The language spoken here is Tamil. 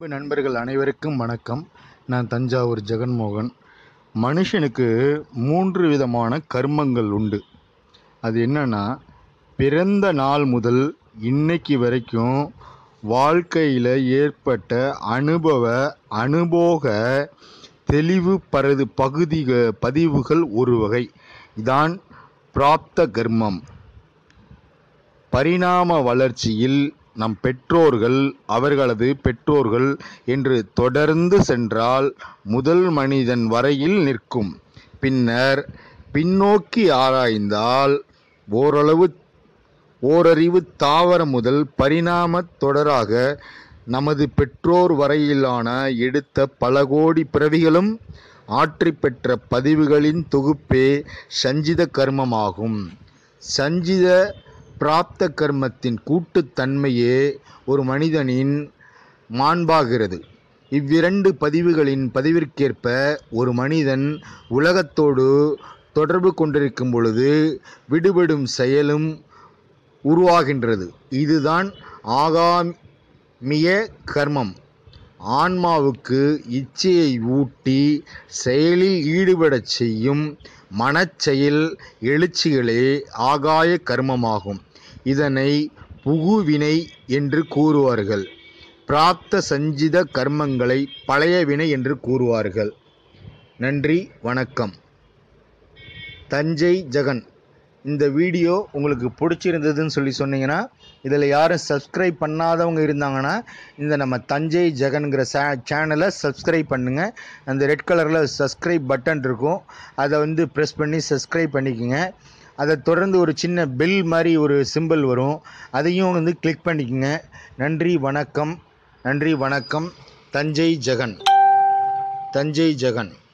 அன்பு நண்பர்கள் அனைவருக்கும் வணக்கம் நான் தஞ்சாவூர் ஜெகன்மோகன் மனுஷனுக்கு மூன்று விதமான கர்மங்கள் உண்டு அது என்னன்னா பிறந்த நாள் முதல் இன்னைக்கு வரைக்கும் வாழ்க்கையில் ஏற்பட்ட அனுபவ அனுபோக தெளிவு பரது பகுதி பதிவுகள் ஒரு வகை இதான் பிராப்த கர்மம் பரிணாம வளர்ச்சியில் நம் பெற்றோர்கள் அவர்களது பெற்றோர்கள் என்று தொடர்ந்து சென்றால் முதல் மனிதன் வரையில் நிற்கும் பின்னர் பின்னோக்கி ஆராய்ந்தால் ஓரளவு ஓரறிவு தாவரம் முதல் பரிணாமத் தொடராக நமது பெற்றோர் வரையிலான எடுத்த பல கோடி பிறவிகளும் ஆற்றி பெற்ற பதிவுகளின் தொகுப்பே சஞ்சித கர்மமாகும் சஞ்சித பிராப்த கர்மத்தின் கூட்டுத்தன்மையே ஒரு மனிதனின் மாண்பாகிறது இவ்விரண்டு பதிவுகளின் பதிவிற்கேற்ப ஒரு மனிதன் உலகத்தோடு தொடர்பு கொண்டிருக்கும் பொழுது விடுபடும் செயலும் உருவாகின்றது இதுதான் ஆகாமிய கர்மம் ஆன்மாவுக்கு இச்சையை ஊட்டி செயலில் ஈடுபடச் செய்யும் மனச்செயல் எழுச்சிகளே ஆகாய கர்மமாகும் இதனை புகுவினை என்று கூறுவார்கள் பிராப்த சஞ்சித கர்மங்களை பழைய வினை என்று கூறுவார்கள் நன்றி வணக்கம் தஞ்சை ஜெகன் இந்த வீடியோ உங்களுக்கு பிடிச்சிருந்ததுன்னு சொல்லி சொன்னீங்கன்னா இதில் யாரும் சப்ஸ்கிரைப் பண்ணாதவங்க இருந்தாங்கன்னா இந்த நம்ம தஞ்சை ஜெகன்கிற சே சேனலை சப்ஸ்கிரைப் பண்ணுங்கள் அந்த ரெட் கலரில் சப்ஸ்கிரைப் பட்டன் இருக்கும் அதை வந்து ப்ரெஸ் பண்ணி சப்ஸ்கிரைப் பண்ணிக்கோங்க அதை தொடர்ந்து ஒரு சின்ன பெல் மாதிரி ஒரு சிம்பிள் வரும் அதையும் வந்து கிளிக் பண்ணிக்கோங்க நன்றி வணக்கம் நன்றி வணக்கம் தஞ்சை ஜெகன் தஞ்சை ஜெகன்